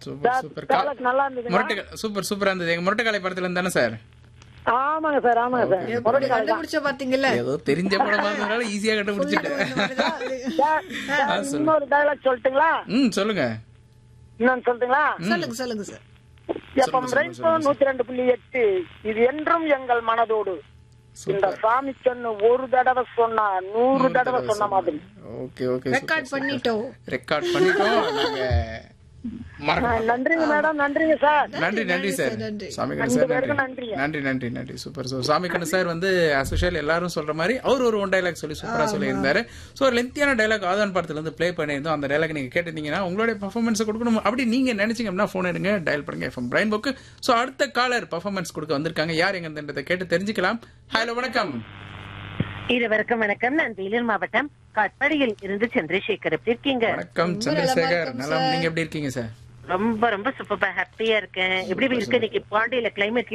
Super super கா- dialogue நல்லா இருந்ததுங்க முரட்டு சூப்பர் சூப்பரா இருந்தது எங்க முரட்டுக்காலை படத்துல இருந்து தானே சார் ஆமாங்க சார் ஆமாங்க சார் எப்படி முரட்டு காலை தான். கண்டுபிடிச்ச பாத்தீங்கல்ல ஏதோ தெரிஞ்ச படமா இருந்ததுனால ஈஸியா கண்டுபிடிச்சிட்டேன் சார், சார், இன்னொரு டைலாக் சொல்லட்டுங்களா ம் சொல்லுங்க இன்னொன்னு சொல்லட்டுங்களா சொல்லுங்க சொல்லுங்க சார் எப்ப ரெயின்போ நூத்தி ரெண்டு புள்ளி எட்டு இது என்றும் எங்கள் மனதோடு இந்த சாமி சொன்னு ஒரு தடவை சொன்னா நூறு தடவை சொன்ன மாதிரி ஓகே ஓகே ரெக்கார்ட் பண்ணிட்டோம் ரெக்கார்ட் பண்ணிட்டோம் நாங்க மறக்க ஆ, நன்றிங்க மேடம் நன்றிங்க சார் நன்றி நன்றி சார் நன்றி. சாமிக்கண்ணு சார் ரெண்டு நன்றி பேருக்கும் நன்றிங்க. நன்றி நன்றி நன்றி சூப்பர் ஸோ சாமிக்கண்ணு சார் வந்து அசோஷியல் எல்லாரும் சொல்ற மாதிரி அவர் ஒரு ஒன் டைலாக் சொல்லி சூப்பரா சொல்லியிருந்தாரு ஸோ ஒரு லென்த்தியான டைலாக் ஆதான் படத்துல இருந்து ப்ளே பண்ணியிருந்தோம் அந்த டைலாக் நீங்க கேட்டிருந்தீங்கன்னா உங்களுடைய பர்ஃபார்மன்ஸ் கொடுக்கணும் அப்படி நீங்க நினைச்சீங்க அப்படின்னா ஃபோன் எடுங்க டயல் பண்ணுங்க எஃப்எம் பிரைன் புக்கு ஸோ அடுத்த காலர் பர்ஃபார்மன்ஸ் கொடுக்க வந்திருக்காங்க யார் எங்கன்றதை கேட்டு தெரிஞ்சுக்கலாம் ஹலோ வணக்கம் இருவருக்கும் வணக்கம் நான் வேலூர் மாவட்டம் காட்பாடியில் இருந்து சந்திரசேகர் எப்படி இருக்கீங்க வணக்கம் சந்திரசேகர் நலம் நீங்க எப்படி இருக்கீங்க சார் ரொம்ப ரொம்ப சூப்பர் ஹாப்பியா இருக்கேன் எப்படி இருக்கு இன்னைக்கு பாண்டியில கிளைமேட்